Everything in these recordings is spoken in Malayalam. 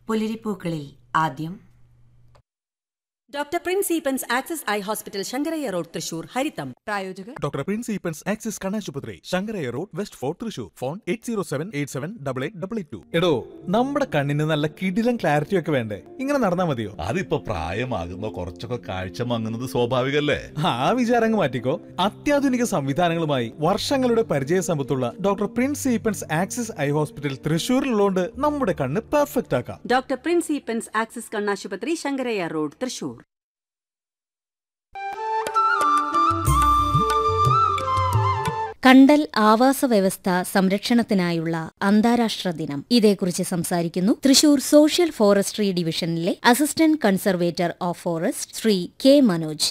പുലരിപ്പൂക്കളിൽ ആദ്യം doctor prince Eapen's Axis eye hospital Shankarayya road Thrissur ഹരിതം പ്രായോജകർ ഡോക്ടർ പ്രിൻസ് ഈപ്പൻസ് ആക്സിസ് കണ്ണാശുപത്രി Shankarayya road west fort Thrissur phone eight zero seven eight seven double eight double eight two എടോ നമ്മുടെ കണ്ണിന് നല്ല കിടിലം ക്ലാരിറ്റി ഒക്കെ വേണ്ടേ ഇങ്ങനെ നടന്നാ മതിയോ അതിപ്പോ പ്രായമാകുമ്പോ കുറച്ചൊക്കെ കാഴ്ച മങ്ങുന്നത് സ്വാഭാവികല്ലേ ആ വിചാരങ്ങ് മാറ്റിക്കോ അത്യാധുനിക സംവിധാനങ്ങളുമായി വർഷങ്ങളുടെ പരിചയ സമ്പത്തുള്ള doctor prince Eapen's Axis eye hospital തൃശ്ശൂരിലുള്ളതുകൊണ്ട് നമ്മുടെ കണ്ണ് പെർഫെക്റ്റ് ആക്കാം ഡോക്ടർ പ്രിൻസ് ഈപ്പൻസ് ആക്സസ് കണ്ണാശുപത്രി ശങ്കരയ്യ റോഡ് തൃശൂർ കണ്ടൽ ആവാസ വ്യവസ്ഥ സംരക്ഷണത്തിനായുള്ള അന്താരാഷ്ട്ര ദിനം ഇതേക്കുറിച്ച് സംസാരിക്കുന്നു തൃശൂർ സോഷ്യൽ ഫോറസ്ട്രി ഡിവിഷനിലെ assistant conservator of forest Shri K Manoj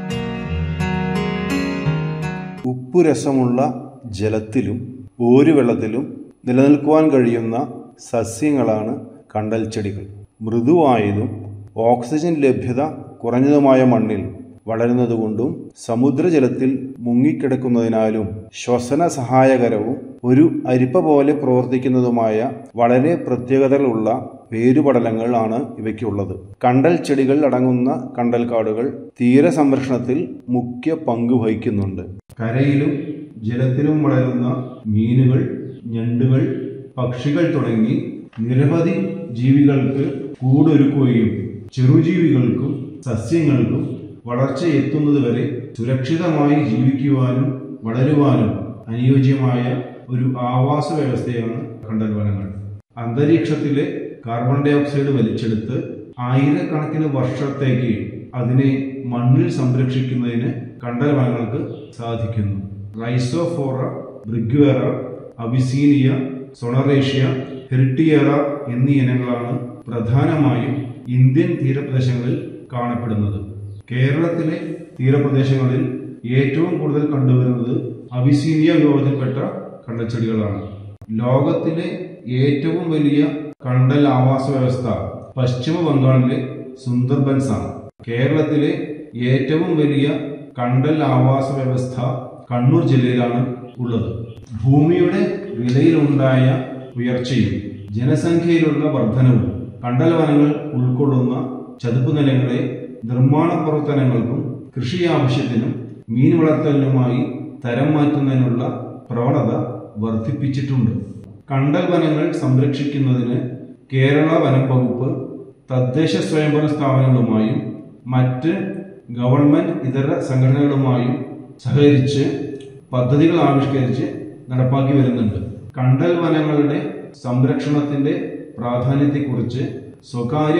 ഉപ്പുരസമുള്ള ജലത്തിലും ഓരുവെള്ളത്തിലും നിലനിൽക്കുവാൻ കഴിയുന്ന സസ്യങ്ങളാണ് കണ്ടൽ ചെടികൾ മൃദുവായതും ഓക്സിജൻ ലഭ്യത കുറഞ്ഞതുമായ മണ്ണിൽ വളരുന്നതുകൊണ്ടും സമുദ്രജലത്തിൽ മുങ്ങിക്കിടക്കുന്നതിനാലും ശ്വസന സഹായകരവും ഒരു അരിപ്പ പോലെ പ്രവർത്തിക്കുന്നതുമായ വളരെ പ്രത്യേകതകളുള്ള വേരുപടലങ്ങൾ ആണ് ഇവയ്ക്കുള്ളത് കണ്ടൽ ചെടികൾ അടങ്ങുന്ന കണ്ടൽക്കാടുകൾ തീരസംരക്ഷണത്തിൽ മുഖ്യ പങ്ക് വഹിക്കുന്നുണ്ട് കരയിലും ജലത്തിലും വളരുന്ന മീനുകൾ ഞണ്ടുകൾ പക്ഷികൾ തുടങ്ങി നിരവധി ജീവികൾക്ക് കൂടൊരുക്കുകയും ചെറുജീവികൾക്കും സസ്യങ്ങൾക്കും വളർച്ചയെത്തുന്നതുവരെ സുരക്ഷിതമായി ജീവിക്കുവാനും വളരുവാനും അനുയോജ്യമായ ഒരു ആവാസ വ്യവസ്ഥയാണ് കണ്ടൽ വനങ്ങൾ അന്തരീക്ഷത്തിലെ കാർബൺ ഡൈ ഓക്സൈഡ് വലിച്ചെടുത്ത് ആയിരക്കണക്കിന് വർഷത്തേക്ക് അതിനെ മണ്ണിൽ സംരക്ഷിക്കുന്നതിന് കണ്ടൽ വനങ്ങൾക്ക് സാധിക്കുന്നു റൈസോഫോറ ബ്രിഗ്വേറ അബിസീനിയ സൊണറേഷ്യ ഹെറിട്ടിയേറ എന്നീ ഇനങ്ങളാണ് പ്രധാനമായും ഇന്ത്യൻ തീരപ്രദേശങ്ങളിൽ കാണപ്പെടുന്നത് കേരളത്തിലെ തീരപ്രദേശങ്ങളിൽ ഏറ്റവും കൂടുതൽ കണ്ടുവരുന്നത് അബിസീനിയ വിഭാഗത്തിൽപ്പെട്ട കണ്ടൽച്ചെടികളാണ് ലോകത്തിലെ ഏറ്റവും വലിയ കണ്ടൽ ആവാസ വ്യവസ്ഥ പശ്ചിമ ബംഗാളിലെ സുന്ദർബൻസ് ആണ് കേരളത്തിലെ ഏറ്റവും വലിയ കണ്ടൽ ആവാസ വ്യവസ്ഥ കണ്ണൂർ ജില്ലയിലാണ് ഉള്ളത് ഭൂമിയുടെ വിലയിലുണ്ടായ ഉയർച്ചയും ജനസംഖ്യയിലുള്ള വർധനവും കണ്ടൽ വനങ്ങൾ ഉൾക്കൊള്ളുന്ന ചതുപ്പ് നിലങ്ങളെ നിർമ്മാണ പ്രവർത്തനങ്ങൾക്കും കൃഷി ആവശ്യത്തിനും മീൻ വളർത്തലിനുമായി തരം മാറ്റുന്നതിനുള്ള പ്രവണത വർദ്ധിപ്പിച്ചിട്ടുണ്ട് കണ്ടൽ വനങ്ങൾ സംരക്ഷിക്കുന്നതിന് കേരള വനം വകുപ്പ് തദ്ദേശ സ്വയംഭരണ സ്ഥാപനങ്ങളുമായും മറ്റ് ഗവൺമെന്റ് ഇതര സംഘടനകളുമായും സഹകരിച്ച് പദ്ധതികൾ ആവിഷ്കരിച്ച് നടപ്പാക്കി വരുന്നുണ്ട് കണ്ടൽ വനങ്ങളുടെ സംരക്ഷണത്തിന്റെ പ്രാധാന്യത്തെക്കുറിച്ച് സ്വകാര്യ